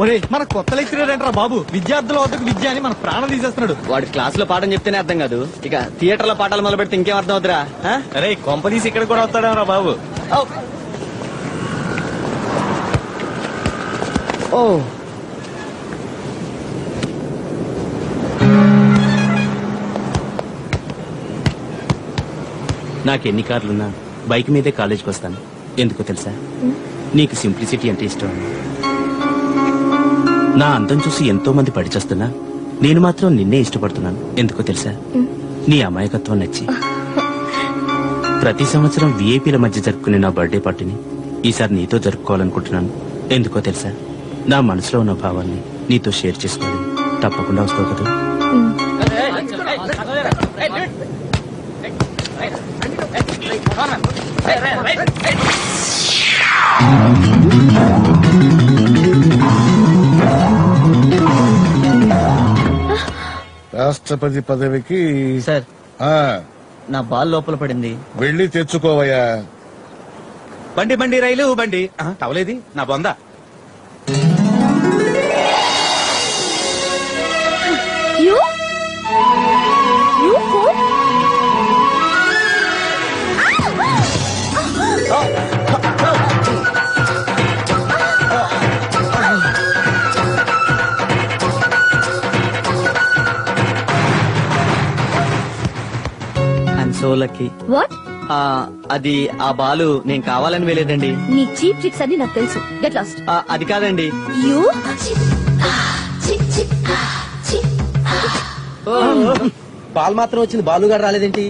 ఒరే మన కొత్త లెక్చరర్ ఏంట్రా బాబు విద్యార్థుల వద్దకు విద్య అని మన ప్రాణం తీసేస్తున్నాడు వాడు క్లాస్ లో పాఠం చెప్తేనే అర్థం కాదు ఇక థియేటర్ లో పాఠాలు మొదలు పెడితే ఇంకేం అర్థం అవుతురా అరే కొంపదీసి ఇక్కడ కూడా వస్తాడేమరా బాబు ఓ నాకు ఎన్ని కార్లున్నా బైక్ మీదే కాలేజీకి వస్తాను ఎందుకో తెలుసా నీకు సింప్లిసిటీ అంటే ఇష్టం నా అందం చూసి ఎంతో మంది పడిచేస్తున్నా నేను మాత్రం నిన్నే ఇష్టపడుతున్నాను ఎందుకో తెలుసా నీ అమాయకత్వం నచ్చి ప్రతి సంవత్సరం విఐపీల మధ్య జరుపుకునే నా బర్త్డే పార్టీని ఈసారి నీతో జరుపుకోవాలనుకుంటున్నాను ఎందుకో తెలుసా నా మనసులో ఉన్న భావాల్ని నీతో షేర్ చేసుకోవాలి తప్పకుండా వస్తావు కదా రాష్ట్రపతి పదవికి సార్ ఆ నా బాల్ లోపల పడింది వెళ్ళి తెచ్చుకోవయ్యా బండి బండి రైలు బండి ఆ, తవలేది నా బొంద You? You fool? I'm so lucky what అది ఆ బాలు నేను కావాలని వేలేదండి నీ చీప్ ట్రిక్స్ అన్ని నాకు తెలుసు గెట్ లాస్ట్ ఆ, అది కాదండి యూ బాల్ మాత్రం వచ్చింది బాలుగాడు రాలేదేంటి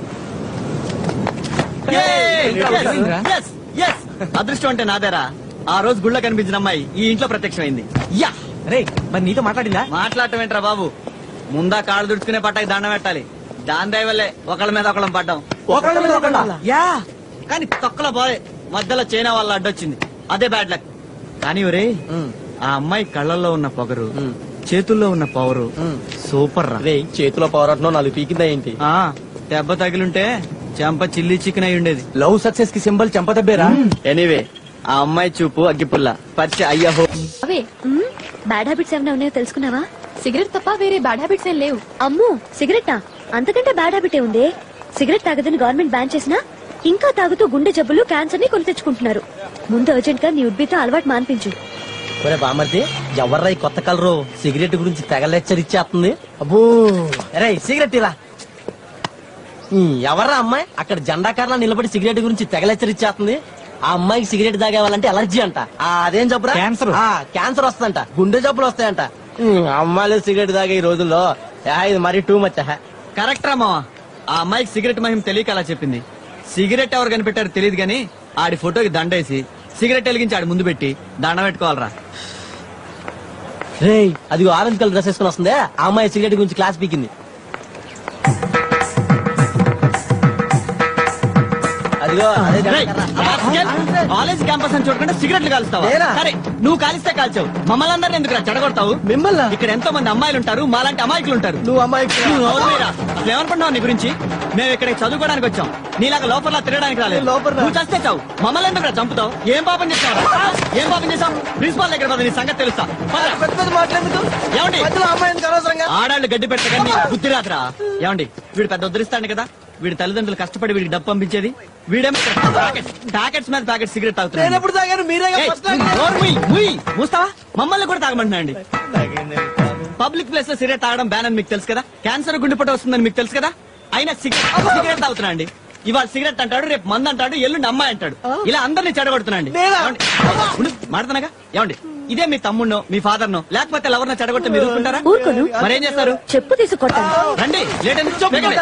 Yes, yes. అదృష్టం అంటే నాదేరా ఆ రోజు గుళ్ళ కనిపించిన అమ్మాయి ఈ ఇంట్లో ప్రత్యక్షమైంది యా రే మరి నీతో మాట్లాడిందా మాట్లాడటం ఏంట్రా బాబు ముందా కాళ్ళు దుడుచుకునే పట్టకి దండం పెట్టాలి దాని దయ వల్లే ఒకళ్ళ మీద ఒకళ్ళం పడ్డాం ఒకళ్ళ మీద ఒకళ్ళ? యా కానీ తొక్కల పోయే మధ్యలో చైనా వాళ్ళ అడ్డొచ్చింది అదే బ్యాడ్ లక్ కానీ ఒరే ఆ అమ్మాయి కళ్ళల్లో ఉన్న పొగరు చేతుల్లో ఉన్న పవరు సూపర్ రా రే చేతిలో పవరట్నం నాలుగు పీకిందా ఏంటి ఆ, దెబ్బ తగిలుంటే చెంప చిల్లి చికెన్ అయి ఉండేది లవ్ సక్సెస్ కి సింబల్ చెంపదబ్బేరా ఎనీవే ఆ అమ్మాయి చూపు అగ్గిపుల్ల పరిచయ అయ్యహో అవే బ్యాడ్ హ్యాబిట్స్ ఏమైనా ఉన్నాయో తెలుసుకున్నావా సిగరెట్ తప్ప వేరే బ్యాడ్ హ్యాబిట్స్ ఏం లేవు అమ్మో సిగరెట్టా అంతకంటే బ్యాడ్ హ్యాబిటే ఉంది సిగరెట్ తాగదని గవర్నమెంట్ బ్యాన్ చేసినా ఇంకా తాగుతూ గుండె జబ్బులు క్యాన్సర్ ని కొని తెచ్చుకుంటున్నారు ముందు అర్జెంట్ గా నీ ఉడ్బీతో అలవాటు మాన్పించు ఒరే బామర్ది ఎవర్రా ఈ కొత్త కలరు సిగరెట్ గురించి తెగ లెక్చర్ ఇచ్చేస్తుంది అబ్బో రే సిగరెట్ ఇలా ఈ, ఎవర్రా అమ్మాయి అక్కడ జెండా కార్లా నిలబడి సిగరెట్ గురించి తెగ లెక్చర్ ఇచ్చేస్తుంది ఆ అమ్మాయికి సిగరెట్ తాగేవాలంటే ఎలర్జీ అంట ఆ, అదేం జబ్బురా క్యాన్సర్. ఆ, క్యాన్సర్ వస్తుందంట గుండె జబ్బులు వస్తాయంట ఈ, అమ్మాయిలు సిగరెట్ తాగే ఈ రోజుల్లో యా, ఇది మరీ టూ మచ్ కరెక్ట్ రా మావా ఆ అమ్మాయికి సిగరెట్ మహిమ తెలియక అలా చెప్పింది సిగరెట్ ఎవరు కనిపెట్టారో తెలియదు గానీ ఆడి ఫోటోకి దండేసి సిగరెట్ వెలిగించి ఆడి ముందు పెట్టి దండ పెట్టుకోవాలరా రే అది ఆరెంజ్ కలర్ డ్రెస్ వేసుకుని వస్తుందే ఆ అమ్మాయి సిగరెట్ గురించి క్లాస్ పీకింది అదిగో అదే జెండా కర్ర. కాలేజ్ క్యాంపస్ అని చూడకుండా సిగరెట్లు కాలుస్తావా నేనా? సరే నువ్వు కాలిస్తే కాల్చావు మమ్మల్ని అందరినీ ఎందుకు చెడగొడతావు మిమ్మల్ని ఇక్కడ ఎంతో మంది అమ్మాయిలు ఉంటారు మాలాంటి అమాయకులు ఉంటారు నువ్వు అమ్మాయి నువ్వు నోరు మీరా. అసలు ఏమనుకుంటున్నావు నీ గురించి మేము ఇక్కడ చదువుకోవడానికి వచ్చాం నీలాగా లోపల తిరగడానికి రాలేదు లోపల? నువ్వు చస్తే చావు మమ్మల్ని ఎందుకు చంపుతావు ఏం పాపం చేస్తావు ఏం పాపం చేస్తావు ప్రిన్సిపాల్ దగ్గర పద నీ సంగతి తెలుస్తా పద. పెద్ద పెద్ద మాట్లాడేందుకు ఏమండి మధ్యలో అమ్మాయి ఎందుకు అనవసరంగా ఆడాళ్ళు గడ్డి పెట్టగా నీ బుద్ధి రాత్రా ఏమండి వీడు పెద్ద ఉద్ధరిస్తాడు కదా వీడి తల్లిదండ్రులు కష్టపడి వీడికి డబ్బు పంపించేది వీడేమో ప్యాకెట్స్ మీద ప్యాకెట్ సిగరెట్ నేను తాగుతున్నాడు ఎప్పుడు తాగాను మీరే ఏయ్, నోరు మూయ్, మూయ్. మూస్తావా మమ్మల్ని కూడా తాగమంటున్నా అండి పబ్లిక్ ప్లేస్ లో సిగరెట్ తాగడం బ్యాన్ అని మీకు తెలుసు కదా క్యాన్సర్ గుండెపోటు వస్తుందని మీకు తెలుసు కదా అయినా సిగరెట్ సిగరెట్ తాగుతున్నా అండి ఇవాళ సిగరెట్ అంటాడు రేపు మందు అంటాడు ఎల్లుండి అమ్మాయి అంటాడు ఇలా అందరినీ చెడగొడుతున్నా అండి నేనా? ఏమండి? ఉండు, మాట్లాడుతున్నాగా ఏమండి ఇదే మీ తమ్ముడినో మీ ఫాదర్ నో లేకపోతే ఎవరినో చెడగొడితే మీరు ఊరుకుంటారా ఊరుకోను మరేం చేస్తారు చెప్పు తీసుకొట్టాను రండి లేట్ ఎందుకు? వేగండి.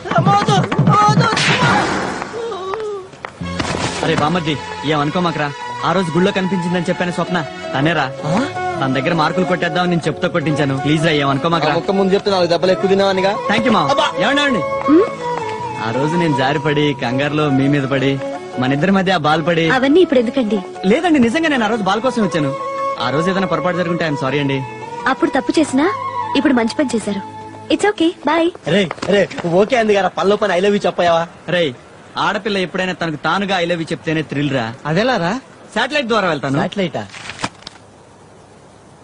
అరే బామ్మర్ది ఏమనుకోమాకరా ఆ రోజు గుళ్ళో కనిపించిందని చెప్పాను స్వప్న తనేరా తన దగ్గర మార్కులు కొట్టేద్దాం నేను చెప్తా కొట్టించాను ప్లీజ్ రా ఏమనుకోమాకరా ఒక్క ముందు చెప్తే నాలుగు దెబ్బలు ఎక్కువ తిన్నావనిగా థ్యాంక్ యూ మా ఏమండి ఏమండి ఆ రోజు నేను జారిపడి కంగారులో మీ మీద పడి మన ఇద్దరి మధ్య ఆ బాల్ పడి అవన్నీ ఇప్పుడు ఎందుకండి లేదండి నిజంగా నేను ఆ రోజు బాల్ కోసం వచ్చాను ఆ రోజు ఏదైనా పొరపాటు జరుగుంటే ఐఎమ్ సారీ అండి అప్పుడు తప్పు చేసినా ఇప్పుడు మంచి పని చేశారు ఇట్స్ ఓకే బాయ్ రే రే ఓకే అంది కదా పనిలో పని ఐ లవ్ యూ చెప్పావా రేయ్ ఆడపిల్ల ఎప్పుడైనా తనకు తానుగా ఐ లవ్ యూ చెప్తేనే థ్రిల్ రా అదెలారా శాటిలైట్ ద్వారా వెళ్తాను సాటిలైటా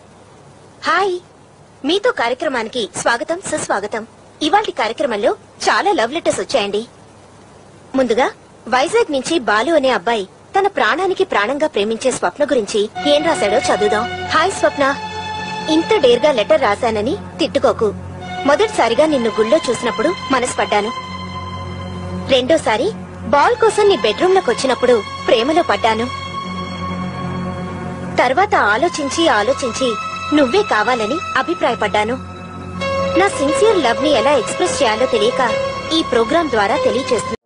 హాయ్ మీతో కార్యక్రమానికి స్వాగతం సుస్వాగతం ఇవాళ కార్యక్రమంలో చాలా లవ్ లెటర్స్ వచ్చాయండి ముందుగా వైజాగ్ నుంచి బాలు అనే అబ్బాయి తన ప్రాణానికి ప్రాణంగా ప్రేమించే స్వప్న గురించి ఏం రాశాడో చదువుదాం హాయ్ స్వప్న ఇంత డేర్గా లెటర్ రాశానని తిట్టుకోకు మొదటిసారిగా నిన్ను గుళ్ళో చూసినప్పుడు మనసు పడ్డాను రెండోసారి బాల్ కోసం నీ బెడ్రూమ్ లోకి వచ్చినప్పుడు ప్రేమలో పడ్డాను తర్వాత ఆలోచించి ఆలోచించి నువ్వే కావాలని అభిప్రాయపడ్డాను నా సిన్సియర్ లవ్ ని ఎలా ఎక్స్ప్రెస్ చేయాలో తెలియక ఈ ప్రోగ్రాం ద్వారా తెలియచేస్తున్నాను